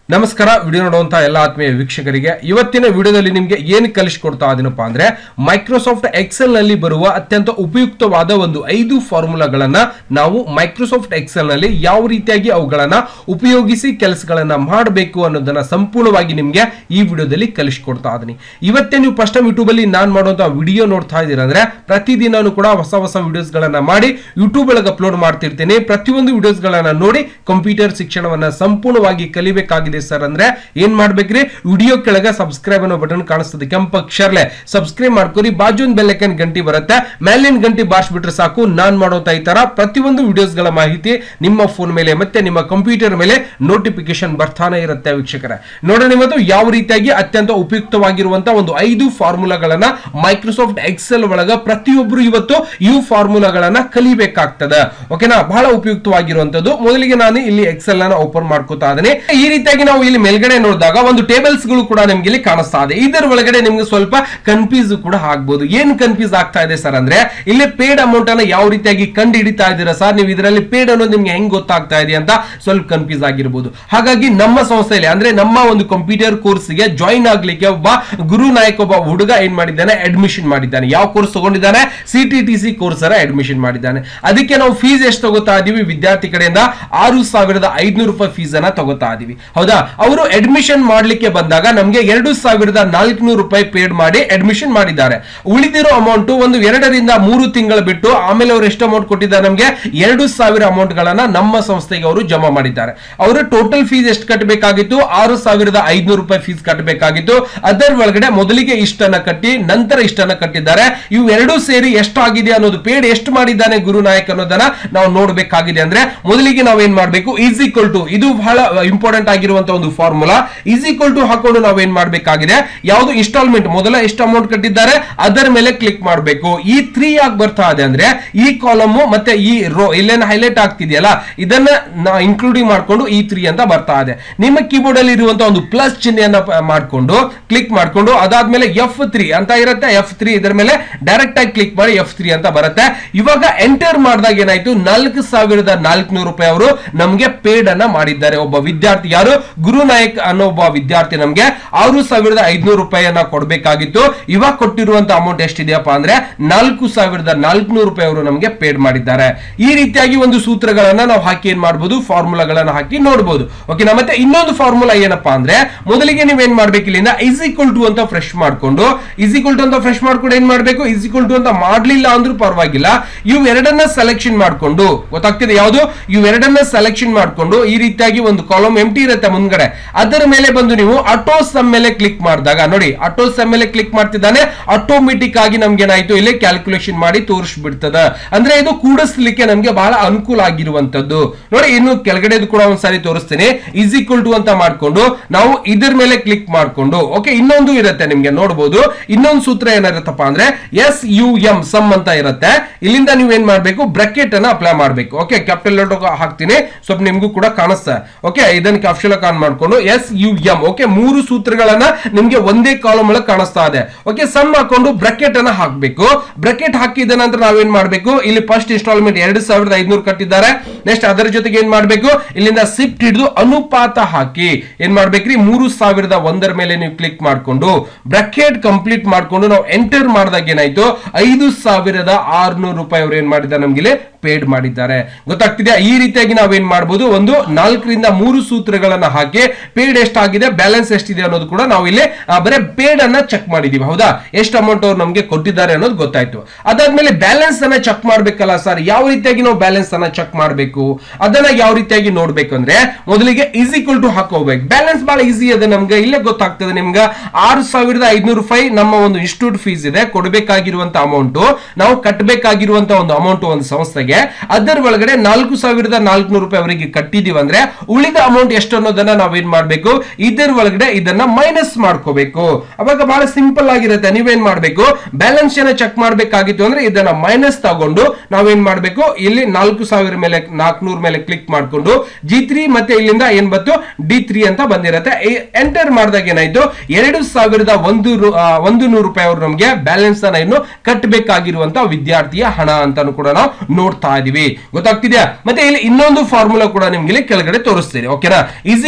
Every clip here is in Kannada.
ನಮಸ್ಕಾರ ವಿಡಿಯೋ ನೋಡುವಂತಹ ಎಲ್ಲ ಆತ್ಮೀಯ ವೀಕ್ಷಕರಿಗೆ ಇವತ್ತಿನ ವಿಡಿಯೋದಲ್ಲಿ ನಿಮಗೆ ಏನು ಕಲಿಸ್ಕೊಡ್ತಾ ಇದೀನಪ್ಪ ಅಂದ್ರೆ ಮೈಕ್ರೋಸಾಫ್ಟ್ ಎಕ್ಸೆಲ್ ನಲ್ಲಿ ಬರುವ ಅತ್ಯಂತ ಉಪಯುಕ್ತವಾದ ಒಂದು ಐದು ಫಾರ್ಮುಲಾಗಳನ್ನ ನಾವು ಮೈಕ್ರೋಸಾಫ್ಟ್ ಎಕ್ಸೆಲ್ ನಲ್ಲಿ ಯಾವ ರೀತಿಯಾಗಿ ಅವುಗಳನ್ನ ಉಪಯೋಗಿಸಿ ಕೆಲಸಗಳನ್ನ ಮಾಡಬೇಕು ಅನ್ನೋದನ್ನ ಸಂಪೂರ್ಣವಾಗಿ ನಿಮಗೆ ಈ ವಿಡಿಯೋದಲ್ಲಿ ಕಲಿಸ್ಕೊಡ್ತಾ ಇದೀನಿ ಇವತ್ತೇ ನೀವು ಫಸ್ಟ್ ಟೈಮ್ ಯೂಟ್ಯೂಬ್ ಅಲ್ಲಿ ನಾನು ಮಾಡುವಂತಹ ವಿಡಿಯೋ ನೋಡ್ತಾ ಇದ್ದೀರಾ ಅಂದ್ರೆ ಪ್ರತಿದಿನಾನು ಕೂಡ ಹೊಸ ಹೊಸ ವಿಡಿಯೋಸ್ ಗಳನ್ನ ಮಾಡಿ ಯೂಟ್ಯೂಬ್ ಒಳಗೆ ಅಪ್ಲೋಡ್ ಮಾಡ್ತಿರ್ತೀನಿ ಪ್ರತಿಯೊಂದು ವಿಡಿಯೋಸ್ ಗಳನ್ನ ನೋಡಿ ಕಂಪ್ಯೂಟರ್ ಶಿಕ್ಷಣವನ್ನ ಸಂಪೂರ್ಣವಾಗಿ ಕಲಿಬೇಕಾಗಿದೆ ಸರ್ ಅಂದ್ರೆ ಏನ್ ಮಾಡ್ಬೇಕ್ರಿ ವಿಡಿಯೋ ಕೆಳಗೆ ಸಬ್ಸ್ಕ್ರೈಬ್ ಅನ್ನೋ ಬಟನ್ ಕಾಣಿಸ್ತದೆ ಕೆಂಪು ಅಕ್ಷರಲೆ ಸಬ್ಸ್ಕ್ರೈಬ್ ಮಾಡ್ಕೊರಿ ಬಾಜು ಒಂದು ಬೆಲ್ಲೈಕನ್ ಗಂಟಿ ಬರುತ್ತೆ ಮೇಲಿನ ಗಂಟಿ ಬಾರಿಸ್ಬಿಟ್ರೆ ಸಾಕು ನಾನ್ ಮಾಡೋತಾ ಈ ತರ ಪ್ರತಿಯೊಂದು ವಿಡಿಯೋಸ್ ಗಳ ಮಾಹಿತಿ ನಿಮ್ಮ ಫೋನ್ ಮೇಲೆ ಮತ್ತೆ ನಿಮ್ಮ ಕಂಪ್ಯೂಟರ್ ಮೇಲೆ ನೋಟಿಫಿಕೇಶನ್ ಬರ್ತಾನೆ ಇರುತ್ತೆ ವೀಕ್ಷಕರೇ ನೋಡೋಣ ಇವತ್ತು ಯಾವ ರೀತಿಯಾಗಿ ಅತ್ಯಂತ ಉಪಯುಕ್ತವಾಗಿರುವಂತಹ ಒಂದು ಐದು ಫಾರ್ಮುಲಾಗಳನ್ನ ಮೈಕ್ರೋಸಾಫ್ಟ್ ಎಕ್ಸೆಲ್ ಒಳಗ ಪ್ರತಿಯೊಬ್ಬರು ಇವತ್ತು ಈ ಫಾರ್ಮುಲಾಗಳನ್ನ ಕಲಿಬೇಕಾಗ್ತದೆ ಓಕೆನಾ ಬಹಳ ಉಪಯುಕ್ತವಾಗಿರುವಂತದ್ದು ಮೊದಲಿಗೆ ನಾನು ಇಲ್ಲಿ ಎಕ್ಸೆಲ್ ಅನ್ನ ಓಪನ್ ಮಾಡ್ಕೋತಾ ಇದ್ದೇನೆ ಈ ರೀತಿಯಾಗಿ ನಾವು ಇಲ್ಲಿ ಮೇಲ್ಗಡೆ ನೋಡಿದಾಗ ಒಂದು ಟೇಬಲ್ಸ್ ಗಳು ಕೂಡ ನಿಮ್ಗೆ ಇಲ್ಲಿ ಕಾಣಿಸ್ತಾ ಇದೆ ಇದರ ಒಳಗಡೆ ನಿಮ್ಗೆ ಸ್ವಲ್ಪ ಕನ್ಫ್ಯೂಸ್ ಕೂಡ ಆಗ್ಬೋದು ಏನ್ ಕನ್ಫ್ಯೂಸ್ ಆಗ್ತಾ ಇದೆ ಸರ್ ಅಂದ್ರೆ ಇಲ್ಲಿ ಪೇಡ್ ಅಮೌಂಟ್ ಅನ್ನ ಯಾವ ರೀತಿಯಾಗಿ ಕಂಡು ಹಿಡಿತಾ ಇದ್ದೀರಾ ಸರ್ ನೀವು ಇದರಲ್ಲಿ ಪೇಡ್ ಅನ್ನೋದು ನಿಮ್ಗೆ ಹೆಂಗ್ ಗೊತ್ತಾಗ್ತಾ ಇದೆ ಅಂತ ಸ್ವಲ್ಪ ಕನ್ಫ್ಯೂಸ್ ಆಗಿರ್ಬೋದು ಹಾಗಾಗಿ ನಮ್ಮ ಸಂಸ್ಥೆಯಲ್ಲಿ ಅಂದ್ರೆ ನಮ್ಮ ಒಂದು ಕಂಪ್ಯೂಟರ್ ಕೋರ್ಸ್ ಗೆ ಜಾಯಿನ್ ಆಗ್ಲಿಕ್ಕೆ ಒಬ್ಬ ಗುರು ನಾಯಕ್ ಒಬ್ಬ ಹುಡುಗ ಏನ್ ಮಾಡಿದ್ದಾನೆ ಅಡ್ಮಿಷನ್ ಮಾಡಿದ್ದಾನೆ ಯಾವ ಕೋರ್ಸ್ ತಗೊಂಡಿದ್ದಾನೆ C T T C course admission ಮಾಡಿದ್ದಾನೆ ಅದಕ್ಕೆ ನಾವು ಫೀಸ್ ಎಷ್ಟು ತಗೋತಾ ಇದೀವಿ ವಿದ್ಯಾರ್ಥಿ ಕಡೆಯಿಂದ ಆರು ಸಾವಿರದ ಐದ್ನೂರು ರೂಪಾಯಿ ಫೀಸ್ ಅನ್ನ ತಗೋತಾ ಇದೀವಿ ಹೌದಾ ಅವರು ಅಡ್ಮಿಷನ್ ಮಾಡ್ಲಿಕ್ಕೆ ಬಂದಾಗ ನಮ್ಗೆ ಎರಡು ಸಾವಿರದ ನಾಲ್ಕುನೂರು ರೂಪಾಯಿ ಪೇಡ್ ಮಾಡಿ ಅಡ್ಮಿಷನ್ ಮಾಡಿದ್ದಾರೆ ಉಳಿದಿರೋ ಅಮೌಂಟ್ ಒಂದು ಎರಡರಿಂದ ಮೂರು ತಿಂಗಳು ಬಿಟ್ಟು ಆಮೇಲೆ ಅವರು ಎಷ್ಟು ಅಮೌಂಟ್ ಕೊಟ್ಟಿದ್ದಾರೆ ನಮ್ಗೆ ಎರಡು ಸಾವಿರ ಅಮೌಂಟ್ ಗಳನ್ನ ನಮ್ಮ ಸಂಸ್ಥೆಗೆ ಅವರು ಜಮಾ ಮಾಡಿದ್ದಾರೆ ಅವರು ಟೋಟಲ್ ಫೀಸ್ ಎಷ್ಟು ಕಟ್ಟಬೇಕಾಗಿತ್ತು ಆರು ಸಾವಿರದ ಐದ್ನೂರು ರೂಪಾಯಿ ಫೀಸ್ ಕಟ್ಟಬೇಕಾಗಿತ್ತು ಅದರ ಒಳಗಡೆ ಮೊದಲಿಗೆ ಇಷ್ಟನ್ನ ಕಟ್ಟಿ ನಂತರ ಇಷ್ಟನ್ನ ಕಟ್ಟಿದ್ದಾರೆ ಇವು ಎರಡೂ ಸೇರಿ ಎಷ್ಟಾಗಿದೆ ಅನ್ನೋದು ಪೇಡ್ ಎಷ್ಟು ಮಾಡಿದ್ದಾನೆ ಗುರು ನಾಯಕ್ ಅನ್ನೋದನ್ನ ನಾವು ನೋಡ್ಬೇಕಾಗಿದೆ ಅಂದ್ರೆ ಮೊದಲಿಗೆ ನಾವು ಏನ್ ಮಾಡ್ಬೇಕು ಈಸ್ ಈಕ್ವಲ್ ಟು ಇದು ಬಹಳ ಇಂಪಾರ್ಟೆಂಟ್ ಆಗಿರುವಂತಹ ಒಂದು ಫಾರ್ಮುಲಾ ಈಸ್ ಈಕ್ವಲ್ ಟು ಹಾಕೊಂಡು ನಾವು ಏನ್ ಮಾಡ್ಬೇಕಾಗಿದೆ ಯಾವುದು ಇನ್ಸ್ಟಾಲ್ಮೆಂಟ್ ಮೊದಲ ಎಷ್ಟು ಅಮೌಂಟ್ ಕಟ್ಟಿದ್ದಾರೆ ಅದರ ಮೇಲೆ ಕ್ಲಿಕ್ ಮಾಡಬೇಕು ಈ ತ್ರೀ ಯಾಕೆ ಬರ್ತಾ ಇದೆ ಅಂದ್ರೆ ಈ ಕಾಲಮ್ ಮತ್ತೆ ಈ ರೋ ಇಲ್ಲೇನು ಹೈಲೈಟ್ ಆಗ್ತಿದೆಯಲ್ಲ ಇದನ್ನ ಇನ್ಕ್ಲೂಡಿಂಗ್ ಮಾಡ್ಕೊಂಡು ಈ ತ್ರೀ ಅಂತ ಬರ್ತಾ ಇದೆ ನಿಮ್ಮ ಕೀಬೋರ್ಡ್ ಅಲ್ಲಿ ಇರುವಂತಹ ಒಂದು ಪ್ಲಸ್ ಚಿಹ್ನೆಯನ್ನ ಪ- ಮಾಡ್ಕೊಂಡು ಕ್ಲಿಕ್ ಮಾಡ್ಕೊಂಡು ಅದಾದ್ಮೇಲೆ ಎಫ್ ತ್ರೀ ಅಂತ ಇರುತ್ತೆ ಎಫ್ ತ್ರೀ ಇದರ ಮೇಲೆ ಡೈರೆಕ್ಟ್ ಆಗಿ ಕ್ಲಿಕ್ ಮಾಡಿ ಎಫ್ ತ್ರೀ ಅಂತ ಬರುತ್ತೆ ಇವಾಗ ಎಂಟರ್ ಮಾಡಿದಾಗ ಏನಾಯ್ತು ನಾಲ್ಕು ಸಾವಿರದ ನಾಲ್ಕುನೂರು ರೂಪಾಯಿ ಅವರು ನಮ್ಗೆ ಪೇಡ್ ಅನ್ನ ಮಾಡಿದ್ದಾರೆ ಒಬ್ಬ ವಿದ್ಯಾರ್ಥಿ ಯಾರು ಗುರು ನಾಯಕ್ ಅನ್ನೋ ಒಬ್ಬ ವಿದ್ಯಾರ್ಥಿ ನಮ್ಗೆ ಆರು ಸಾವಿರದ ಐದ್ನೂರು ರೂಪಾಯಿಯನ್ನ ಕೊಡಬೇಕಾಗಿತ್ತು ಇವಾಗ ಕೊಟ್ಟಿರುವಂತ ಅಮೌಂಟ್ ಎಷ್ಟಿದೆಯಪ್ಪ ಅಂದ್ರೆ ನಾಲ್ಕು ಸಾವಿರದ ನಾಲ್ಕುನೂರು ರೂಪಾಯಿ ಅವರು ನಮ್ಗೆ ಪೇಡ್ ಮಾಡಿದ್ದಾರೆ ಈ ರೀತಿಯಾಗಿ ಒಂದು ಸೂತ್ರಗಳನ್ನ ನಾವು ಹಾಕಿ ಏನ್ ಮಾಡಬಹುದು ಫಾರ್ಮುಲಾಗಳನ್ನ ಹಾಕಿ ನೋಡಬಹುದು ಓಕೆನಾ ಮತ್ತೆ ಇನ್ನೊಂದು ಫಾರ್ಮುಲಾ ಏನಪ್ಪಾ ಅಂದ್ರೆ ಮೊದಲಿಗೆ ನೀವೇನ್ ಮಾಡ್ಬೇಕು ಇಲ್ಲಿಂದ ಇಸ್ ಈಕ್ವಲ್ ಟು ಅಂತ ಫ್ರೆಶ್ ಮಾಡ್ಕೊಂಡು ಇಸ್ ಈಕ್ವಲ್ ಟು ಅಂತ ಫ್ರೆಶ್ ಮಾಡ್ಕೊಂಡು ಏನ್ ಮಾಡ್ಬೇಕು ಇಸ್ ಈಕ್ವಲ್ ಟು ಅಂತ ಮಾಡ್ಲಿಲ್ಲ ಅಂದ್ರೂ ಪರವಾಗಿಲ್ಲ ಇವು ಎರಡನ್ನ ಸೆಲೆಕ್ಷನ್ ಮಾಡ್ಕೊಂಡು ಗೊತ್ತಾಗ್ತಿದೆ ಯಾವುದು ಇವು ಎರಡನ್ನ ಸೆಲೆಕ್ಷನ್ ಮಾಡ್ಕೊಂಡು ಈ ರೀತಿಯಾಗಿ ಒಂದು ಕಾಲಮ್ ಎಂಟಿ ಇರುತ್ತೆ ಮುಂದ್ಗಡೆ ಅದರ ಮೇಲೆ ಬಂದು ನೀವು ಆಟೋ ಸಮ್ ಮೇಲೆ ಕ್ಲಿಕ್ ಮಾಡಿದಾಗ ನೋಡಿ ಆಟೋ ಸಮ್ ಮೇಲೆ ಕ್ಲಿಕ್ ಮಾಡ್ತಿದ್ದಾನೆ ಆಟೋಮೆಟಿಕ್ ಆಗಿ ನಮ್ಗೆ ಏನಾಯ್ತು ಇಲ್ಲಿ ಕ್ಯಾಲ್ಕುಲೇಷನ್ ಮಾಡಿ ತೋರಿಸ್ಬಿಡ್ತದ ಅಂದ್ರೆ ಇದು ಕೂಡಿಸ್ಲಿಕ್ಕೆ ನಮ್ಗೆ ಬಹಳ ಅನುಕೂಲ ಆಗಿರುವಂತದ್ದು ನೋಡಿ ಇನ್ನು ಕೆಳಗಡೆದು ಕೂಡ ಒಂದ್ಸಾರಿ ತೋರಿಸ್ತೀನಿ ಇಸ್ ಈಕ್ವಲ್ ಟು ಅಂತ ಮಾಡ್ಕೊಂಡು ನಾವು ಇದ್ರ ಮೇಲೆ ಕ್ಲಿಕ್ ಮಾಡ್ಕೊಂಡು ಓಕೆ ಇನ್ನೊಂದು ಇರುತ್ತೆ ನಿಮ್ಗೆ ನೋಡಬಹುದು ಇನ್ನೊಂದು ಸೂತ್ರ ಏನಿರುತ್ತಪ್ಪ ಅಂದ್ರೆ ಎಸ್ ಯು ಎಂ ಸಮ್ ಅಂತ ಇರುತ್ತೆ ಇಲ್ಲಿಂದ ನೀವು ಏನ್ ಮಾಡ್ಬೇಕು ಬ್ರಾಕೆಟ್ ಅನ್ನ ಅಪ್ಲೈ ಮಾಡ್ಬೇಕು ಓಕೆ ಕ್ಯಾಪಿಟಲ್ ಲೆಟರ್ ಹಾಕ್ತೀನಿ ಸ್ವಲ್ಪ ನಿಮ್ಗೂ ಕೂಡ ಕಾಣಿಸ್ತಾ ಓಕೆ ಇದನ್ನ ಕ್ಯಾಪ್ಷನ್ ಆನ್ ಮಾಡ್ಕೊಂಡು ಎಸ್ ಯು ಎಂ ಓಕೆ ಮೂರು ಸೂತ್ರಗಳನ್ನ ನಿಮ್ಗೆ ಒಂದೇ ಕಾಲಮ್ ಒಳಗೆ ಕಾಣಿಸ್ತಾ ಇದೆ ಓಕೆ ಸಮ್ ಹಾಕೊಂಡು ಬ್ರಾಕೆಟ್ ಅನ್ನ ಹಾಕ್ಬೇಕು ಬ್ರಾಕೆಟ್ ಹಾಕಿದ ನಂತರ ನಾವೇನ್ ಮಾಡ್ಬೇಕು ಇಲ್ಲಿ ಫಸ್ಟ್ ಇನ್ಸ್ಟಾಲ್ಮೆಂಟ್ ಎರಡು ಸಾವಿರದ ಐದ್ನೂರು ಕಟ್ಟಿದ್ದಾರೆ ನೆಕ್ಸ್ಟ್ ಅದರ ಜೊತೆಗೆ ಏನ್ ಮಾಡ್ಬೇಕು ಇಲ್ಲಿಂದ ಸಿಫ್ಟ್ ಹಿಡಿದು ಅನುಪಾತ ಹಾಕಿ ಏನ್ ಮಾಡ್ಬೇಕ್ರಿ ಮೂರು ಸಾವಿರದ ಒಂದರ ಮೇಲೆ ನೀವು ಕ್ಲಿಕ್ ಮಾಡ್ಕೊಂಡು ಬ್ರಾಕೆಟ್ ಕಂಪ್ಲೀಟ್ ಮಾಡ್ಕೊಂಡು ನಾವು ಎಂಟರ್ ಮಾಡಿದಾಗ ಏನಾಯ್ತು ಐದು ಸಾವಿರದ ಆರ್ನೂರು ರೂಪಾಯಿ ಅವ್ರು ಏನ್ ಮಾಡಿದ್ದಾರೆ ನಮ್ಗೆ ಇಲ್ಲಿ ಪೇಡ್ ಮಾಡಿದ್ದಾರೆ ಗೊತ್ತಾಗ್ತಿದೆಯಾ ಈ ರೀತಿಯಾಗಿ ನಾವೇನ್ ಮಾಡಬಹುದು ಒಂದು ನಾಲ್ಕರಿಂದ ಮೂರು ಸೂತ್ರಗಳನ್ನ ಹಾಕಿ ಪೇಡ್ ಎಷ್ಟಾಗಿದೆ ಬ್ಯಾಲೆನ್ಸ್ ಎಷ್ಟಿದೆ ಅನ್ನೋದು ಕೂಡ ನಾವು ಇಲ್ಲಿ ಆ, ಬರೀ ಪೇಡ್ ಅನ್ನ ಚೆಕ್ ಮಾಡಿದೀವಿ ಹೌದಾ ಎಷ್ಟು ಅಮೌಂಟ್ ಅವ್ರು ನಮ್ಗೆ ಕೊಟ್ಟಿದ್ದಾರೆ ಅನ್ನೋದು ಗೊತ್ತಾಯ್ತು ಅದಾದ್ಮೇಲೆ ಬ್ಯಾಲೆನ್ಸ್ ಅನ್ನ ಚೆಕ್ ಮಾಡ್ಬೇಕಲ್ಲ ಸರ್ ಯಾವ ರೀತಿಯಾಗಿ ನಾವು ಬ್ಯಾಲೆನ್ಸ್ ಅನ್ನ ಚೆಕ್ ಮಾಡಬೇಕು ಅದನ್ನ ಯಾವ ರೀತಿಯಾಗಿ ನೋಡ್ಬೇಕು ಅಂದ್ರೆ ಮೊದಲಿಗೆ ಈಸ್ ಈಕ್ವಲ್ ಟು ಹಾಕೋಬೇಕು ಬ್ಯಾಲೆನ್ಸ್ ಬಹಳ ಈಸಿ ಇದೆ ನಮ್ಗೆ ಇಲ್ಲೇ ಗೊತ್ತಾಗ್ತದೆ ನಿಮ್ಗೆ ಆರು ಸಾವಿರದ ಐದ್ನೂರು ರೂಪಾಯಿ ನಮ್ಮ ಒಂದು ಇನ್ಸ್ಟಿಟ್ಯೂಟ್ ಫೀಸ್ ಇದೆ ಕೊಡಬೇಕಾಗಿರುವಂತ ಅಮೌಂಟ್ ನಾವು ಕಟ್ಟಬೇಕಾಗಿರುವಂತ ಒಂದು ಅಮೌಂಟ್ ಒಂದು ಸಂಸ್ಥೆಗೆ ಅದರ ಒಳಗಡೆ ನಾಲ್ಕು ಸಾವಿರದ ನಾಲ್ಕುನೂರು ರೂಪಾಯಿ ಅವರಿಗೆ ಕಟ್ಟಿದೀವಿ ಅಂದ್ರೆ ಉಳಿದ ಅಮೌಂಟ್ ಎಷ್ಟು ಅನ್ನೋದನ್ನ ನಾವೇನ್ ಮಾಡ್ಬೇಕು ಇದರ ಒಳಗಡೆ ಇದನ್ನ ಮೈನಸ್ ಮಾಡ್ಕೋಬೇಕು ಅವಾಗ ಬಹಳ ಸಿಂಪಲ್ ಆಗಿರುತ್ತೆ ನೀವೇನ್ ಮಾಡ್ಬೇಕು ಬ್ಯಾಲೆನ್ಸ್ ಅನ್ನ ಚೆಕ್ ಮಾಡ್ಬೇಕಾಗಿತ್ತು ಅಂದ್ರೆ ಇದನ್ನ ಮೈನಸ್ ತಗೊಂಡು ನಾವೇನ್ ಮಾಡ್ಬೇಕು ಇಲ್ಲಿ ನಾಲ್ಕು ಸಾವಿರ ಮೇಲೆ ನಾಲ್ಕುನೂರ ಮೇಲೆ ಕ್ಲಿಕ್ ಮಾಡ್ಕೊಂಡು ಜಿ ತ್ರೀ ಮತ್ತೆ ಇಲ್ಲಿಂದ ಏನ್ ಬಂತು ಡಿ ತ್ರೀ ಅಂತ ಬಂದಿರತ್ತೆ ಎಂಟರ್ ಮಾಡಿದಾಗ ಏನಾಯ್ತು ಎರಡು ಸಾವಿರದ ಒಂದು ರು- ಆ, ಒಂದು ನೂರು ರೂಪಾಯಿ ಅವರು ನಮ್ಗೆ ಬ್ಯಾಲೆನ್ಸ್ ಅನ್ನ ಇನ್ನು ಕಟ್ಟಬೇಕಾಗಿರುವಂತ ವಿದ್ಯಾರ್ಥಿಯ ಹಣ ಅಂತಾನು ಕೂಡ ನಾವು ನೋಡ್ತಾ ಇದೀವಿ ಗೊತ್ತಾಗ್ತಿದ್ಯಾ ಮತ್ತೆ ಇಲ್ಲಿ ಇನ್ನೊಂದು ಫಾರ್ಮುಲಾ ಕೂಡ ನಿಮ್ಗೆ ಇಲ್ಲಿ ಕೆಳಗಡೆ ತೋರಿಸ್ತೀನಿ ಓಕೆನಾ ಈಸ್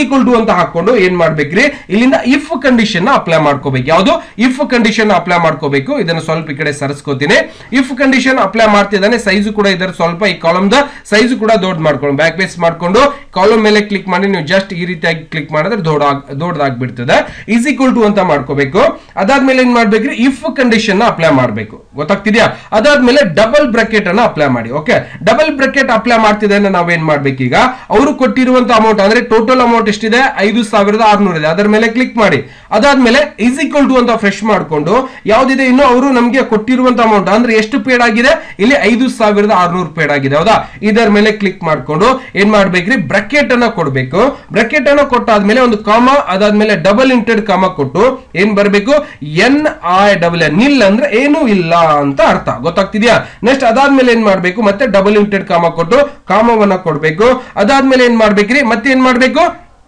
ಈಕ್ವಲ್ ಟು ಅಂತ ಹಾಕೊಂಡು ಏನ್ ಮಾಡ್ಬೇಕ್ರಿ ಇಲ್ಲಿಂದ ಇಫ್ ಕಂಡೀಷನ್ ಅಪ್ಲೈ ಮಾಡ್ಕೋಬೇಕು ಯಾವುದು ಇಫ್ ಕಂಡೀಷನ್ ಅಪ್ಲೈ ಮಾಡ್ಕೋಬೇಕು ಇದನ್ನ ಸ್ವಲ್ಪ ಈ ಕಡೆ ಸರಿಸ್ಕೋತೀನಿ ಇಫ್ ಕಂಡೀಷನ್ ಅಪ್ಲೈ ಮಾಡ್ತಿದ್ದಾನೆ ಸೈಜು ಕೂಡ ಇದರ ಸ್ವಲ್ಪ ಈ ಕಾಲಮ್ ದ ಸೈಜು ಕೂಡ ದೊಡ್ಡ ಮಾಡ್ಕೊಂಡು ಬ್ಯಾಕ್ ಬೇಸ್ ಮಾಡ್ಕೊಂಡು ಕಾಲಮ್ ಮೇಲೆ ಕ್ಲಿಕ್ ಮಾಡಿ ನೀವು ಜಸ್ಟ್ ಈ ರೀತಿಯಾಗಿ ಕ್ಲಿಕ್ ಮಾಡಿದ್ರೆ ದೊಡ್ಡ ದೊಡ್ಡದಾಗ್ಬಿಡ್ತದೆ ಈಸ್ ಈಕ್ವಲ್ ಟು ಅಂತ ಮಾಡ್ಕೋಬೇಕು ಅದಾದ್ಮೇಲೆ ಏನ್ ಮಾಡ್ಬೇಕ್ರಿ ಇಫ್ ಕಂಡೀಷನ್ ಅಪ್ಲೈ ಮಾಡಬೇಕು ಗೊತ್ತಾಗ್ತಿದ್ಯಾ ಅದಾದ್ಮೇಲೆ ಡಬಲ್ ಬ್ರಾಕೆಟ್ ಅನ್ನ ಅಪ್ಲೈ ಮಾಡಿ ಓಕೆ ಡಬಲ್ ಬ್ರಾಕೆಟ್ ಅಪ್ಲೈ ಮಾಡ್ತಿದ್ದೇನೆ ನಾವೇನ್ ಮಾಡ್ಬೇಕೀಗ ಅವರು ಕೊಟ್ಟಿರುವಂತ ಅಮೌಂಟ್ ಅಂದ್ರೆ ಟೋಟಲ್ ಅಮೌಂಟ್ ಎಷ್ಟಿದೆ ಐದು ಸಾವಿರದ ಆರ್ನೂರ ಇದೆ ಅದರ ಮೇಲೆ ಕ್ಲಿಕ್ ಮಾಡಿ ಅದಾದ್ಮೇಲೆ ಈಸ್ ಈಕ್ವಲ್ ಟು ಅಂತ ಫ್ರೆಶ್ ಮಾಡ್ಕೊಂಡು ಯಾವ್ದಿದೆ ಇನ್ನು ಅವರು ನಮಗೆ ಕೊಟ್ಟಿರುವಂತ ಅಮೌಂಟ್ ಅಂದ್ರೆ ಎಷ್ಟು ಪೇಡ್ ಆಗಿದೆ ಇಲ್ಲಿ ಐದು ಸಾವಿರದ ಆರ್ನೂರು ಪೇಡ್ ಆಗಿದೆ ಹೌದಾ ಇದರ ಮೇಲೆ ಕ್ಲಿಕ್ ಮಾಡ್ಕೊಂಡು ಏನ್ ಮಾಡ್ಬೇಕ್ರಿ ಬ್ರಕೆಟ್ ಅನ್ನ ಕೊಡ್ಬೇಕು ಬ್ರಕೆಟ್ ಅನ್ನ ಕೊಟ್ಟಾದ್ಮೇಲೆ ಒಂದು ಕಾಮ ಅದಾದ್ಮೇಲೆ ಡಬಲ್ ಇಂಟೆಡ್ ಕಾಮ ಕೊಟ್ಟು ಏನ್ ಬರಬೇಕು N I double N nil ಅಂದ್ರೆ ಏನು ಇಲ್ಲ ಅಂತ ಅರ್ಥ ಗೊತ್ತಾಗ್ತಿದ್ಯಾ ನೆಕ್ಸ್ಟ್ ಅದಾದ್ಮೇಲೆ ಏನ್ ಮಾಡ್ಬೇಕು ಮತ್ತೆ ಡಬಲ್ ಇಂಟೆಡ್ ಕಾಮ ಕೊಟ್ಟು ಕಾಮವನ್ನ ಕೊಡ್ಬೇಕು ಅದಾದ್ಮೇಲೆ ಏನ್ ಮಾಡ್ಬೇಕ್ರಿ ಮತ್ತೆ ಏನ್ ಮಾಡ್ಬೇಕು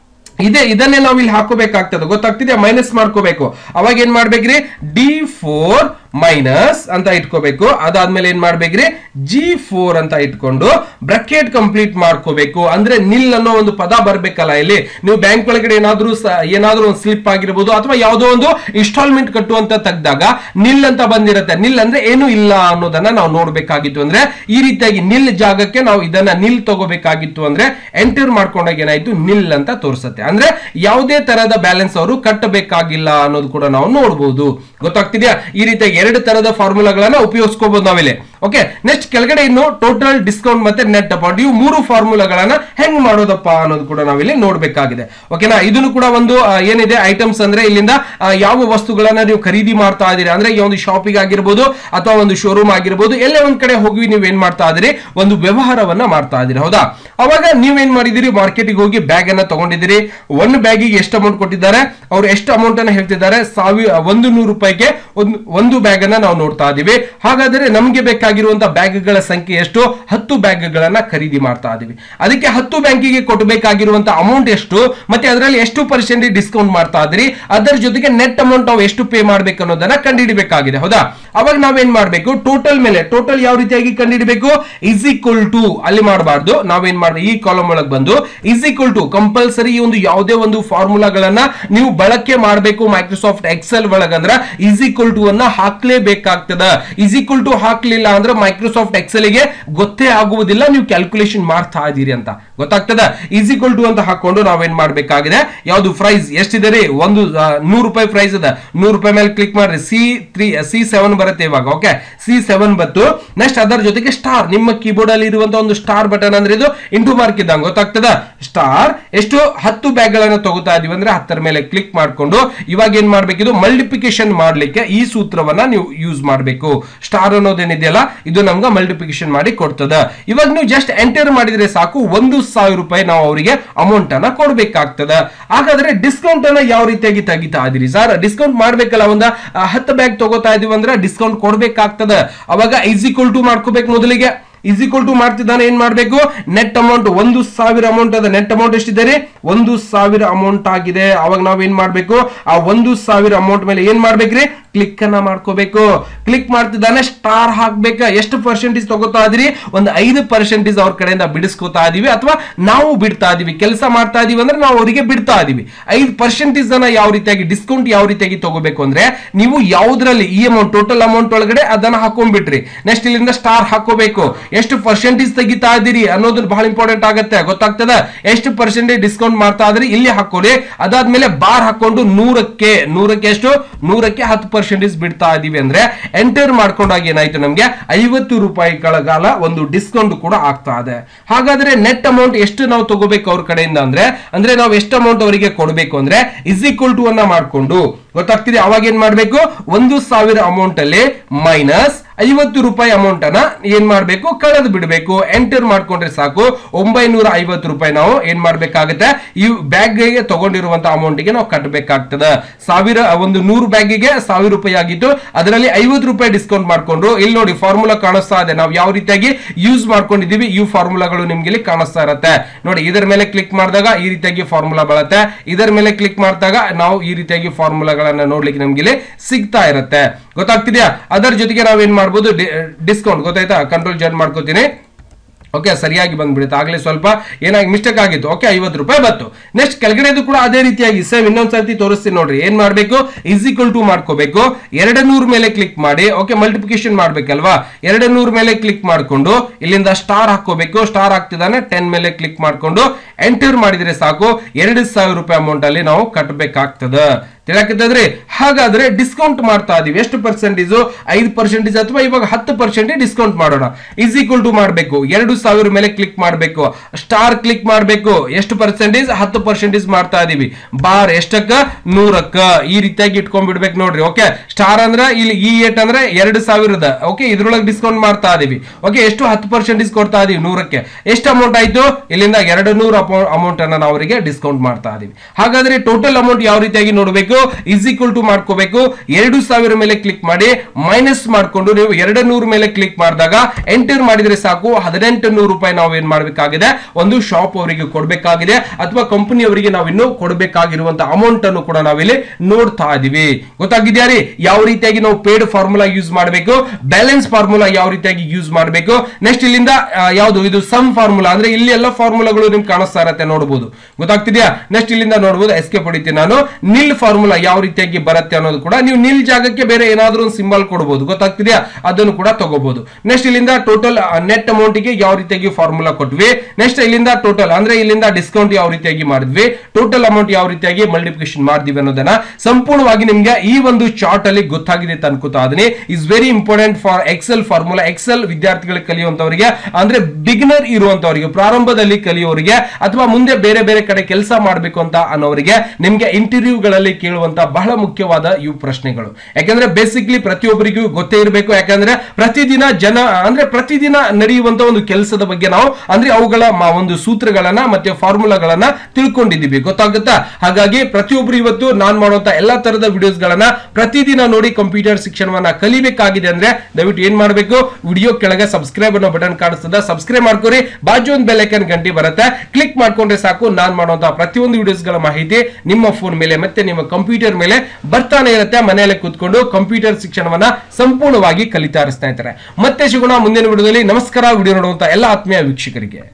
ಇದೆ ಇದನ್ನೇ ನಾವು ಇಲ್ಲಿ ಹಾಕೋಬೇಕಾಗ್ತದೆ ಗೊತ್ತಾಗ್ತಿದ್ಯಾ ಮೈನಸ್ ಮಾಡ್ಕೋಬೇಕು ಅವಾಗ ಏನ್ ಮಾಡ್ಬೇಕ್ರಿ ಡಿ ಫೋರ್ ಮೈನಸ್ ಅಂತ ಇಟ್ಕೋಬೇಕು ಅದಾದ್ಮೇಲೆ ಏನ್ ಮಾಡ್ಬೇಕ್ರಿ ಜಿ ಫೋರ್ ಅಂತ ಇಟ್ಕೊಂಡು ಬ್ರಕೆಟ್ ಕಂಪ್ಲೀಟ್ ಮಾಡ್ಕೋಬೇಕು ಅಂದ್ರೆ ನಿಲ್ ಅನ್ನೋ ಒಂದು ಪದ ಬರ್ಬೇಕಲ್ಲ ಇಲ್ಲಿ ನೀವು ಬ್ಯಾಂಕ್ ಒಳಗಡೆ ಏನಾದ್ರೂ ಸ- ಏನಾದ್ರೂ ಒಂದು ಸ್ಲಿಪ್ ಆಗಿರ್ಬೋದು ಅಥವಾ ಯಾವುದೋ ಒಂದು ಇನ್ಸ್ಟಾಲ್ಮೆಂಟ್ ಕಟ್ಟುವಂತ ತೆಗ್ದಾಗ ನಿಲ್ ಅಂತ ಬಂದಿರುತ್ತೆ ನಿಲ್ ಅಂದ್ರೆ ಏನು ಇಲ್ಲ ಅನ್ನೋದನ್ನ ನಾವು ನೋಡ್ಬೇಕಾಗಿತ್ತು ಅಂದ್ರೆ ಈ ರೀತಿಯಾಗಿ ನಿಲ್ ಜಾಗಕ್ಕೆ ನಾವು ಇದನ್ನ ನಿಲ್ ತಗೋಬೇಕಾಗಿತ್ತು ಅಂದ್ರೆ ಎಂಟರ್ ಮಾಡ್ಕೊಂಡಾಗ ಏನಾಯ್ತು ನಿಲ್ ಅಂತ ತೋರಿಸುತ್ತೆ ಅಂದ್ರೆ ಯಾವುದೇ ತರಹದ ಬ್ಯಾಲೆನ್ಸ್ ಅವರು ಕಟ್ಟಬೇಕಾಗಿಲ್ಲ ಅನ್ನೋದು ಕೂಡ ನಾವು ನೋಡಬಹುದು ಗೊತ್ತಾಗ್ತಿದ್ಯಾ ಈ ರೀತಿಯಾಗಿ ಎರಡು ತರದ ಫಾರ್ಮುಲಾಗಳನ್ನ ಉಪಯೋಗಿಸ್ಕೋಬಹುದು ನಾವಿಲ್ಲಿ ಓಕೆ ನೆಕ್ಸ್ಟ್ ಕೆಳಗಡೆ ಇನ್ನು ಟೋಟಲ್ ಡಿಸ್ಕೌಂಟ್ ಮತ್ತೆ ನೆಟ್ ಅಮೌಂಟ್ ಇವು ಮೂರು ಫಾರ್ಮುಲಾಗಳನ್ನ ಹೆಂಗ್ ಮಾಡೋದಪ್ಪ ಅನ್ನೋದು ಕೂಡ ನಾವಿಲ್ಲಿ ನೋಡ್ಬೇಕಾಗಿದೆ ಓಕೆನಾ ಇದನ್ನು ಕೂಡ ಒಂದು ಆ, ಏನಿದೆ ಐಟಮ್ಸ್ ಅಂದ್ರೆ ಇಲ್ಲಿಂದ ಆ, ಯಾವ ವಸ್ತುಗಳನ್ನ ನೀವು ಖರೀದಿ ಮಾಡ್ತಾ ಇದೀರಿ ಅಂದ್ರೆ ಈ ಒಂದು ಶಾಪಿಂಗ್ ಆಗಿರ್ಬೋದು ಅಥವಾ ಒಂದು ಶೋರೂಮ್ ಆಗಿರ್ಬೋದು ಎಲ್ಲೇ ಒಂದ್ ಕಡೆ ಹೋಗಿ ನೀವು ಏನ್ ಮಾಡ್ತಾ ಇದೀರಿ ಒಂದು ವ್ಯವಹಾರವನ್ನ ಮಾಡ್ತಾ ಇದೀರಿ ಹೌದಾ ಅವಾಗ ನೀವೇನ್ ಮಾಡಿದಿರಿ ಮಾರ್ಕೆಟಿಗೆ ಹೋಗಿ ಬ್ಯಾಗ್ ಅನ್ನ ತಗೊಂಡಿದ್ದೀರಿ ಒಂದು ಬ್ಯಾಗಿಗೆ ಎಷ್ಟು ಅಮೌಂಟ್ ಕೊಟ್ಟಿದ್ದಾರೆ ಅವ್ರು ಎಷ್ಟು ಅಮೌಂಟ್ ಅನ್ನ ಹೇಳ್ತಿದ್ದಾರೆ ಸಾವಿರ ಒಂದು ನೂರು ರೂಪಾಯಿಗೆ ಒಂದು ಒಂದು ಬ್ಯಾಗ್ ಅನ್ನ ನಾವು ನೋಡ್ತಾ ಇದೀವಿ ಹಾಗಾದ್ರೆ ನಮ್ಗೆ ಬೇಕಾಗಿರುವಂತ ಬ್ಯಾಗ್ಗಳ ಸಂಖ್ಯೆ ಎಷ್ಟು ಹತ್ತು ಬ್ಯಾಗ್ಗಳನ್ನ ಖರೀದಿ ಮಾಡ್ತಾ ಇದೀವಿ ಅದಕ್ಕೆ ಹತ್ತು ಬ್ಯಾಂಕಿಗೆ ಕೊಟ್ಟಬೇಕಾಗಿರುವಂತ ಅಮೌಂಟ್ ಎಷ್ಟು ಮತ್ತೆ ಅದರಲ್ಲಿ ಎಷ್ಟು ಪರ್ಸೆಂಟೇಜ್ ಡಿಸ್ಕೌಂಟ್ ಮಾಡ್ತಾ ಇದ್ರಿ ಅದರ ಜೊತೆಗೆ ನೆಟ್ ಅಮೌಂಟ್ ನಾವು ಎಷ್ಟು ಪೇ ಮಾಡ್ಬೇಕು ಅನ್ನೋದನ್ನ ಕಂಡುಹಿಡಬೇಕಾಗಿದೆ ಹೌದಾ ಅವಾಗ ನಾವೇನ್ ಮಾಡ್ಬೇಕು ಟೋಟಲ್ ಮೇಲೆ ಟೋಟಲ್ ಯಾವ ರೀತಿಯಾಗಿ ಕಂಡುಹಿಡಬೇಕು ಇಸ್ ಈಕ್ವಲ್ ಟು ಅಲ್ಲಿ ಮಾಡಬಾರ್ದು ನಾವೇನ್ ಮಾಡ್ಬೇಕು ಈ ಕಾಲಮ್ ಒಳಗೆ ಬಂದು ಇಸ್ ಈಕ್ವಲ್ ಟು ಕಂಪಲ್ಸರಿ ಈ ಒಂದು ಯಾವುದೇ ಒಂದು ಫಾರ್ಮುಲಾಗಳನ್ನ ನೀವು ಬಳಕೆ ಮಾಡಬೇಕು ಮೈಕ್ರೋಸಾಫ್ಟ್ ಎಕ್ಸೆಲ್ ಒಳಗಂದ್ರ ಇಸ್ ಈಕ್ವಲ್ ಟು ಅನ್ನ ಹಾಕ್ಲೇಬೇಕಾಗ್ತದ ಇಸ್ ಈಕ್ವಲ್ ಟು ಹಾಕ್ಲಿಲ್ಲ ಅಂದ್ರೆ ಮೈಕ್ರೋಸಾಫ್ಟ್ ಎಕ್ಸೆಲ್ ಗೆ ಗೊತ್ತೇ ಆಗುವುದಿಲ್ಲ ನೀವು ಕ್ಯಾಲ್ಕುಲೇಷನ್ ಮಾಡ್ತಾ ಇದೀರಿ ಅಂತ ಗೊತ್ತಾಗ್ತದ ಈಸ್ ಈಕ್ವಲ್ ಟು ಅಂತ ಹಾಕೊಂಡು ನಾವೇನ್ ಮಾಡ್ಬೇಕಾಗಿದೆ ಯಾವ್ದು ಪ್ರೈಸ್ ಎಷ್ಟಿದೆ ರೀ ಒಂದು ಆ, ನೂರು ರೂಪಾಯಿ ಪ್ರೈಸ್ ಅದ ನೂರು ರೂಪಾಯಿ ಮೇಲೆ ಕ್ಲಿಕ್ ಮಾಡ್ರಿ ಸಿ ತ್ರೀ ಸಿ ಸೆವೆನ್ ಬರುತ್ತೆ ಇವಾಗ ಓಕೆ ಸಿ ಸೆವೆನ್ ಬತ್ತು ನೆಕ್ಸ್ಟ್ ಅದರ ಜೊತೆಗೆ ಸ್ಟಾರ್ ನಿಮ್ಮ ಕೀಬೋರ್ಡ್ ಅಲ್ಲಿ ಇರುವಂತ ಒಂದು ಸ್ಟಾರ್ ಬಟನ್ ಅಂದ್ರೆ ಇದು ಇಂಟು ಮಾರ್ಕ್ ಇದ್ದಂಗೆ ಗೊತ್ತಾಗ್ತದ ಸ್ಟಾರ್ ಎಷ್ಟು ಹತ್ತು ಬ್ಯಾಗ್ ಗಳನ್ನ ತಗೋತಾ ಇದೀವಿ ಅಂದ್ರೆ ಹತ್ತರ ಮೇಲೆ ಕ್ಲಿಕ್ ಮಾಡ್ಕೊಂಡು ಇವಾಗ ಏನ್ ಮಾಡ್ಬೇಕು ಇದು ಮಲ್ಟಿಪ್ಲಿಕೇಶನ್ ಮಾಡ್ಲಿಕ್ಕೆ ಈ ಸೂತ್ರವನ್ನ ನೀವು ಯೂಸ್ ಮಾಡಬೇಕು ಸ್ಟಾರ್ ಅನ್ನೋದೇನಿದೆಯಲ್ಲ ಇದು ನಮ್ಗೆ ಮಲ್ಟಿಪ್ಲಿಕೇಶನ್ ಮಾಡಿ ಕೊಡ್ತದ ಇವಾಗ ನೀವು ಜಸ್ಟ್ ಎಂಟರ್ ಮಾಡಿದ್ರೆ ಸಾಕು ಒಂದು ಸಾವಿರ ರೂಪಾಯಿ ನಾವು ಅವರಿಗೆ ಅಮೌಂಟ್ ಅನ್ನ ಕೊಡ್ಬೇಕಾಗ್ತದ ಹಾಗಾದ್ರೆ ಡಿಸ್ಕೌಂಟ್ ಅನ್ನ ಯಾವ ರೀತಿಯಾಗಿ ತೆಗಿತಾ ಇದೀರಿ ಸರ್ ಡಿಸ್ಕೌಂಟ್ ಮಾಡ್ಬೇಕಲ್ಲ ಒಂದ ಆ, ಹತ್ತು ಬ್ಯಾಗ್ ತಗೋತಾ ಇದೀವಿ ಅಂದ್ರೆ ಡಿಸ್ಕೌಂಟ್ ಕೊಡ್ಬೇಕಾಗ್ತದ ಅವಾಗ ಇಸ್ ಈಕ್ವಲ್ ಟು ಮಾಡ್ಕೋಬೇಕು ಮೊದಲಿಗೆ ಇಸ್ ಈಕ್ವಲ್ ಟು ಮಾಡ್ತಿದ್ದಾನೆ ಏನ್ ಮಾಡ್ಬೇಕು ನೆಟ್ ಅಮೌಂಟ್ ಒಂದು ಸಾವಿರ ಅಮೌಂಟ್ ಅದ ನೆಟ್ ಅಮೌಂಟ್ ಎಷ್ಟಿದೆ ರೀ ಒಂದು ಸಾವಿರ ಅಮೌಂಟ್ ಆಗಿದೆ ಅವಾಗ ನಾವ್ ಏನ್ ಮಾಡ್ಬೇಕು ಆ ಒಂದು ಸಾವಿರ ಅಮೌಂಟ್ ಮೇಲೆ ಏನ್ ಮಾಡ್ಬೇಕ್ರಿ ಕ್ಲಿಕ್ ಅನ್ನ ಮಾಡ್ಕೋಬೇಕು ಕ್ಲಿಕ್ ಮಾಡ್ತಿದ್ದಾನೆ ಸ್ಟಾರ್ ಹಾಕ್ಬೇಕ ಎಷ್ಟು ಪರ್ಸೆಂಟೇಜ್ ತಗೋತಾ ಇದೀರಿ ಒಂದು ಐದು ಪರ್ಸೆಂಟೇಜ್ ಅವ್ರ ಕಡೆಯಿಂದ ಬಿಡಿಸ್ಕೋತಾ ಇದೀವಿ ಅಥವಾ ನಾವು ಬಿಡ್ತಾ ಇದೀವಿ ಕೆಲಸ ಮಾಡ್ತಾ ಇದೀವಿ ಅಂದ್ರೆ ನಾವು ಅವರಿಗೆ ಬಿಡ್ತಾ ಇದೀವಿ ಐದು ಪರ್ಸೆಂಟೇಜ್ ಅನ್ನ ಯಾವ ರೀತಿಯಾಗಿ ಡಿಸ್ಕೌಂಟ್ ಯಾವ ರೀತಿಯಾಗಿ ತಗೋಬೇಕು ಅಂದ್ರೆ ನೀವು ಯಾವ್ದ್ರಲ್ಲಿ ಈ ಅಮೌಂಟ್ ಟೋಟಲ್ ಅಮೌಂಟ್ ಒಳಗಡೆ ಅದನ್ನ ಹಾಕೊಂಡ್ಬಿಟ್ರಿ ನೆಕ್ಸ್ಟ್ ಇಲ್ಲಿಂದ ಸ್ಟಾರ್ ಹಾಕೋಬೇಕು ಎಷ್ಟು ಪರ್ಸೆಂಟೇಜ್ ತೆಗಿತಾ ಇದೀರಿ ಅನ್ನೋದು ಬಹಳ ಇಂಪಾರ್ಟೆಂಟ್ ಆಗುತ್ತೆ ಗೊತ್ತಾಗ್ತದ ಎಷ್ಟು ಪರ್ಸೆಂಟೇಜ್ ಡಿಸ್ಕೌಂಟ್ ಮಾಡ್ತಾ ಇದ್ರಿ ಇಲ್ಲಿ ಹಾಕೊಳ್ಳಿ ಅದಾದ್ಮೇಲೆ ಬಾರ್ ಹಾಕೊಂಡು ನೂರಕ್ಕೆ ನೂರಕ್ಕೆ ಎಷ್ಟು ನೂರಕ್ಕೆ ಹತ್ತು ಪರ್ಸೆಂಟೇಜ್ ಬಿಡ್ತಾ ಇದೀವಿ ಅಂದ್ರೆ ಎಂಟರ್ ಮಾಡ್ಕೊಂಡಾಗ ಏನಾಯ್ತು ನಮ್ಗೆ ಐವತ್ತು ರೂಪಾಯಿಗಳ ಕಾಲ ಒಂದು ಡಿಸ್ಕೌಂಟ್ ಕೂಡ ಆಗ್ತಾ ಇದೆ ಹಾಗಾದ್ರೆ ನೆಟ್ ಅಮೌಂಟ್ ಎಷ್ಟು ನಾವು ತಗೋಬೇಕು ಅವ್ರ ಕಡೆಯಿಂದ ಅಂದ್ರೆ ಅಂದ್ರೆ ನಾವು ಎಷ್ಟು ಅಮೌಂಟ್ ಅವರಿಗೆ ಕೊಡಬೇಕು ಅಂದ್ರೆ ಇಸ್ ಈಕ್ವಲ್ ಟು ಅನ್ನ ಮಾಡ್ಕೊಂಡು ಗೊತ್ತಾಗ್ತಿದೆ ಅವಾಗ ಏನ್ ಮಾಡ್ಬೇಕು ಒಂದು ಸಾವಿರ ಅಮೌಂಟ್ ಅಲ್ಲಿ ಮೈನಸ್ ಐವತ್ತು ರೂಪಾಯಿ ಅಮೌಂಟ್ ಅನ್ನ ಏನ್ ಮಾಡ್ಬೇಕು ಕಳೆದು ಬಿಡಬೇಕು ಎಂಟರ್ ಮಾಡ್ಕೊಂಡ್ರೆ ಸಾಕು ಒಂಬೈನೂರ ಐವತ್ತು ರೂಪಾಯಿ ನಾವು ಏನ್ ಮಾಡ್ಬೇಕಾಗುತ್ತೆ ಈ ಬ್ಯಾಗ್ ಗೆ ತಗೊಂಡಿರುವಂತ ಅಮೌಂಟ್ ಗೆ ನಾವು ಕಟ್ಟಬೇಕಾಗ್ತದ ಸಾವಿರ ಒಂದು ನೂರು ಬ್ಯಾಗಿಗೆ ಸಾವಿರ ರೂಪಾಯಿ ಆಗಿತ್ತು ಅದರಲ್ಲಿ ಐವತ್ತು ರೂಪಾಯಿ ಡಿಸ್ಕೌಂಟ್ ಮಾಡ್ಕೊಂಡ್ರು ಇಲ್ಲಿ ನೋಡಿ ಫಾರ್ಮುಲಾ ಕಾಣಿಸ್ತಾ ಇದೆ ನಾವು ಯಾವ ರೀತಿಯಾಗಿ ಯೂಸ್ ಮಾಡ್ಕೊಂಡಿದೀವಿ ಈ ಫಾರ್ಮುಲಾಗಳು ನಿಮ್ಗೆ ಇಲ್ಲಿ ಕಾಣಿಸ್ತಾ ಇರುತ್ತೆ ನೋಡಿ ಇದರ ಮೇಲೆ ಕ್ಲಿಕ್ ಮಾಡಿದಾಗ ಈ ರೀತಿಯಾಗಿ ಫಾರ್ಮುಲಾ ಬರುತ್ತೆ ಇದರ ಮೇಲೆ ಕ್ಲಿಕ್ ಮಾಡಿದಾಗ ನಾವು ಈ ರೀತಿಯಾಗಿ ಫಾರ್ಮುಲಾಗಳನ್ನ ನೋಡ್ಲಿಕ್ಕೆ ನಮ್ಗೆ ಇಲ್ಲಿ ಸಿಗ್ತಾ ಇರುತ್ತೆ ಗೊತ್ತಾಗ್ತಿದ್ಯಾ ಅದರ ಜೊತೆಗೆ ನಾವೇನ್ ಮಾಡ್ಬೋದು ಡಿಸ್ಕೌಂಟ್ ಗೊತ್ತಾಯ್ತಾ ಕಂಟ್ರೋಲ್ ಜಾಯಿನ್ ಮಾಡ್ಕೋತೀನಿ ಓಕೆ ಸರಿಯಾಗಿ ಬಂದ್ಬಿಡುತ್ತೆ ಆಗ್ಲೇ ಸ್ವಲ್ಪ ಏನಾಗಿ ಮಿಸ್ಟೇಕ್ ಆಗಿತ್ತು ಓಕೆ ಐವತ್ತು ರೂಪಾಯಿ ಬಂತು ನೆಕ್ಸ್ಟ್ ಕೆಳಗಡೆದು ಕೂಡ ಅದೇ ರೀತಿಯಾಗಿ ಸೇಮ್ ಇನ್ನೊಂದ್ ಸರ್ತಿ ತೋರಿಸ್ತೀನಿ ನೋಡ್ರಿ ಏನ್ ಮಾಡ್ಬೇಕು ಇಸ್ ಈಕ್ವಲ್ ಟು ಮಾಡ್ಕೋಬೇಕು ಎರಡು ನೂರ ಮೇಲೆ ಕ್ಲಿಕ್ ಮಾಡಿ ಓಕೆ ಮಲ್ಟಿಪ್ಲಿಕೇಶನ್ ಮಾಡ್ಬೇಕಲ್ವಾ ಎರಡು ನೂರ ಮೇಲೆ ಕ್ಲಿಕ್ ಮಾಡ್ಕೊಂಡು ಇಲ್ಲಿಂದ ಸ್ಟಾರ್ ಹಾಕೋಬೇಕು ಸ್ಟಾರ್ ಹಾಕ್ತಿದ್ದಾನೆ ಟೆನ್ ಮೇಲೆ ಕ್ಲಿಕ್ ಮಾಡ್ಕೊಂಡು ಎಂಟರ್ ಮಾಡಿದ್ರೆ ಸಾಕು ಎರಡು ಸಾವಿರ ರೂಪಾಯಿ ಅಮೌಂಟ್ ಅಲ್ಲಿ ನಾವು ಕಟ್ಟಬೇಕಾಗ್ತದ ತಿಳಕಿದ್ರೆ ಹಾಗಾದ್ರೆ ಡಿಸ್ಕೌಂಟ್ ಮಾಡ್ತಾ ಇದೀವಿ ಎಷ್ಟು ಪರ್ಸೆಂಟೇಜ್ ಐದು ಪರ್ಸೆಂಟೇಜ್ ಅಥವಾ ಇವಾಗ ಹತ್ತು ಪರ್ಸೆಂಟೇಜ್ ಡಿಸ್ಕೌಂಟ್ ಮಾಡೋಣ ಇಸ್ ಈಕ್ವಲ್ ಟು ಮಾಡಬೇಕು ಎರಡು ಸಾವಿರ ಮೇಲೆ ಕ್ಲಿಕ್ ಮಾಡಬೇಕು ಸ್ಟಾರ್ ಕ್ಲಿಕ್ ಮಾಡಬೇಕು ಎಷ್ಟು ಪರ್ಸೆಂಟೇಜ್ ಹತ್ತು ಪರ್ಸೆಂಟೇಜ್ ಮಾಡ್ತಾ ಇದೀವಿ ಬಾರ್ ಎಷ್ಟಕ್ಕ ನೂರಕ್ಕ ಈ ರೀತಿಯಾಗಿ ಇಟ್ಕೊಂಡ್ಬಿಡ್ಬೇಕು ನೋಡ್ರಿ ಓಕೆ ಸ್ಟಾರ್ ಅಂದ್ರೆ ಇಲ್ಲಿ ಈ ಏಟ್ ಅಂದ್ರೆ ಎರಡು ಸಾವಿರದ ಓಕೆ ಇದ್ರೊಳಗೆ ಡಿಸ್ಕೌಂಟ್ ಮಾಡ್ತಾ ಇದೀವಿ ಓಕೆ ಎಷ್ಟು ಹತ್ತು ಪರ್ಸೆಂಟೇಜ್ ಕೊಡ್ತಾ ಇದೀವಿ ನೂರಕ್ಕೆ ಎಷ್ಟು ಅಮೌಂಟ್ ಆಯ್ತು ಇಲ್ಲಿಂದ ಎರಡು ನೂರು ಅಮೌಂಟ್ ಅನ್ನ ನಾವು ಅವರಿಗೆ ಡಿಸ್ಕೌಂಟ್ ಮಾಡ್ತಾ ಇದೀವಿ ಹಾಗಾದ್ರೆ ಟೋಟಲ್ ಅಮೌಂಟ್ ಯಾವ ರೀತಿಯಾಗಿ ನೋಡಬೇಕು ಇಸ್ ಈಕ್ವಲ್ ಟು ಮಾಡ್ಕೋಬೇಕು ಎರಡು ಸಾವಿರ ಮೇಲೆ ಕ್ಲಿಕ್ ಮಾಡಿ ಮೈನಸ್ ಮಾಡ್ಕೊಂಡು ನೀವು ಎರಡು ನೂರು ಮೇಲೆ ಕ್ಲಿಕ್ ಮಾಡಿದಾಗ ಎಂಟರ್ ಮಾಡಿದ್ರೆ ಸಾಕು ಹದಿನೆಂಟು ನೂರು ರೂಪಾಯಿ ನಾವು ಏನ್ ಮಾಡಬೇಕಾಗಿದೆ ಒಂದು ಶಾಪ್ ಅವರಿಗೆ ಕೊಡಬೇಕಾಗಿದೆ ಅಥವಾ ಕಂಪನಿ ಅವರಿಗೆ ನಾವು ಇನ್ನು ಕೊಡಬೇಕಾಗಿರುವಂತಹ ಅಮೌಂಟ್ ಅನ್ನು ಕೂಡ ನಾವಿಲ್ಲಿ ನೋಡ್ತಾ ಇದೀವಿ ಗೊತ್ತಾಗಿದ್ಯಾ ರೀ ಯಾವ ರೀತಿಯಾಗಿ ನಾವು ಪೇಡ್ ಫಾರ್ಮುಲಾ ಯೂಸ್ ಮಾಡಬೇಕು ಬ್ಯಾಲೆನ್ಸ್ ಫಾರ್ಮುಲಾ ಯಾವ ರೀತಿಯಾಗಿ ಯೂಸ್ ಮಾಡಬೇಕು ನೆಕ್ಸ್ಟ್ ಇಲ್ಲಿಂದ ಆ, ಯಾವುದು ಇದು ಸಮ್ ಫಾರ್ಮುಲಾ ಅಂದ್ರೆ ಇಲ್ಲಿ ಎಲ್ಲ ಫಾರ್ಮುಲಾಗಳು ನಿಮ್ಗೆ ಕಾಣಿಸ್ತಾ ಇರತ್ತೆ ನೋಡಬಹುದು ಗೊತ್ತಾಗ್ತಿದ್ಯಾ ನೆಕ್ಸ್ಟ್ ಇಲ್ಲಿಂದ ನೋಡಬಹುದು ಎಸ್ಕೆ ಹೊಡಿತೀನಿ ನಾನು ನಿಲ್ ಫಾರ್ಮುಲಾ ಯಾವ ರೀತಿಯಾಗಿ ಬರುತ್ತೆ ಅನ್ನೋದು ಕೂಡ ನೀವು ನಿಲ್ ಜಾಗಕ್ಕೆ ಬೇರೆ ಏನಾದ್ರೂ ಒಂದು ಸಿಂಬಲ್ ಕೊಡಬಹುದು ಗೊತ್ತಾಗ್ತಿದ್ಯಾ ಅದನ್ನು ಕೂಡ ತಗೋಬಹುದು ನೆಕ್ಸ್ಟ್ ಇಲ್ಲಿಂದ ಟೋಟಲ್ ನೆಟ್ ಅಮೌಂಟ್ ಗೆ ಯಾವ ರೀತಿಯಾಗಿ ಫಾರ್ಮುಲಾ ಕೊಟ್ವಿ ನೆಕ್ಸ್ಟ್ ಇಲ್ಲಿಂದ ಟೋಟಲ್ ಅಂದ್ರೆ ಇಲ್ಲಿಂದ ಡಿಸ್ಕೌಂಟ್ ಯಾವ ರೀತಿಯಾಗಿ ಮಾಡಿದ್ವಿ ಟೋಟಲ್ ಅಮೌಂಟ್ ಯಾವ ರೀತಿಯಾಗಿ ಮಲ್ಟಿಪ್ಲಿಕೇಶನ್ ಮಾಡಿದ್ವಿ ಅನ್ನೋದನ್ನ ಸಂಪೂರ್ಣವಾಗಿ ನಿಮ್ಗೆ ಈ ಒಂದು ಚಾರ್ಟ್ ಅಲ್ಲಿ ಗೊತ್ತಾಗಿದೆ ಅಂತ ಅನ್ಕೋತಾ ಇದೀನಿ is very important for Excel formula Excel ವಿದ್ಯಾರ್ಥಿಗಳಿಗೆ ಕಲಿಯುವಂತವರಿಗೆ ಅಂದ್ರೆ ಬಿಗಿನರ್ ಇರುವಂತವರಿಗೆ ಪ್ರಾರಂಭದಲ್ಲಿ ಕಲಿಯೋರಿಗೆ ಅಥವಾ ಮುಂದೆ ಬೇರೆ ಬೇರೆ ಕಡೆ ಕೆಲಸ ಮಾಡಬೇಕು ಅಂತ ಅನ್ನೋರಿಗೆ ನಿಮ್ಗೆ ಇಂಟರ್ವ್ಯೂಗಳಲ್ಲಿ ಕೇಳುವಂತ ಬಹಳ ಮುಖ್ಯವಾದ ಇವು ಪ್ರಶ್ನೆಗಳು ಯಾಕಂದ್ರೆ ಬೇಸಿಕ್ಲಿ ಪ್ರತಿಯೊಬ್ಬರಿಗೂ ಗೊತ್ತೇ ಇರಬೇಕು ಯಾಕಂದ್ರೆ ಪ್ರತಿದಿನ ಜನ ಅಂದ್ರೆ ಪ್ರತಿದಿನ ನಡೆಯುವಂತ ಒಂದು ಕೆಲಸದ ಬಗ್ಗೆ ನಾವು ಅಂದ್ರೆ ಅವುಗಳ ಮ- ಒಂದು ಸೂತ್ರಗಳನ್ನ ಮತ್ತೆ ಫಾರ್ಮುಲಾಗಳನ್ನ ತಿಳ್ಕೊಂಡಿದ್ದೀವಿ ಗೊತ್ತಾಗುತ್ತಾ ಹಾಗಾಗಿ ಪ್ರತಿಯೊಬ್ಬರು ಇವತ್ತು ನಾನ್ ಮಾಡುವಂತ ಎಲ್ಲಾ ತರದ ವಿಡಿಯೋಸ್ ಗಳನ್ನ ಪ್ರತಿದಿನ ನೋಡಿ ಕಂಪ್ಯೂಟರ್ ಶಿಕ್ಷಣವನ್ನ ಕಲಿಬೇಕಾಗಿದೆ ಅಂದ್ರೆ ದಯವಿಟ್ಟು ಏನ್ ಮಾಡಬೇಕು ವಿಡಿಯೋ ಕೆಳಗೆ ಸಬ್ಸ್ಕ್ರೈಬ್ ಅನ್ನೋ ಬಟನ್ ಕಾಣಿಸ್ತದ ಸಬ್ಸ್ಕ್ರೈಬ್ ಮಾಡ್ಕೊರಿ ಬಾಜು ಒಂದು ಬೆಲ್ ಐಕನ್ ಗಂಟೆ ಬರುತ್ತೆ ಕ್ಲಿಕ್ ಮಾಡ್ಕೊಂಡ್ರೆ ಸಾಕು ನಾನ್ ಮಾಡುವಂತಹ ಪ್ರತಿಯೊಂದು ವಿಡಿಯೋಸ್ ಗಳ ಮಾಹಿತಿ ನಿಮ್ಮ ಫೋನ್ ಮೇಲೆ ಮತ್ತೆ ನಿಮ್ಮ ಕಂಪ್ಯೂಟರ್ ಮೇಲೆ ಬರ್ತಾನೆ ಇರುತ್ತೆ ಮನೆಯಲ್ಲೇ ಕೂತ್ಕೊಂಡು ಕಂಪ್ಯೂಟರ್ ಶಿಕ್ಷಣವನ್ನ ಸಂಪೂರ್ಣವಾಗಿ ಕಲಿತಾ ಸ್ನೇಹಿತರೆ ಮತ್ತೆ ಸಿಗೋಣ ಮುಂದಿನ ವಿಡಿಯೋದಲ್ಲಿ ನಮಸ್ಕಾರ ವಿಡಿಯೋ ನೋಡುವಂತ ಎಲ್ಲ ಆತ್ಮೀಯ ವೀಕ್ಷಕರಿಗೆ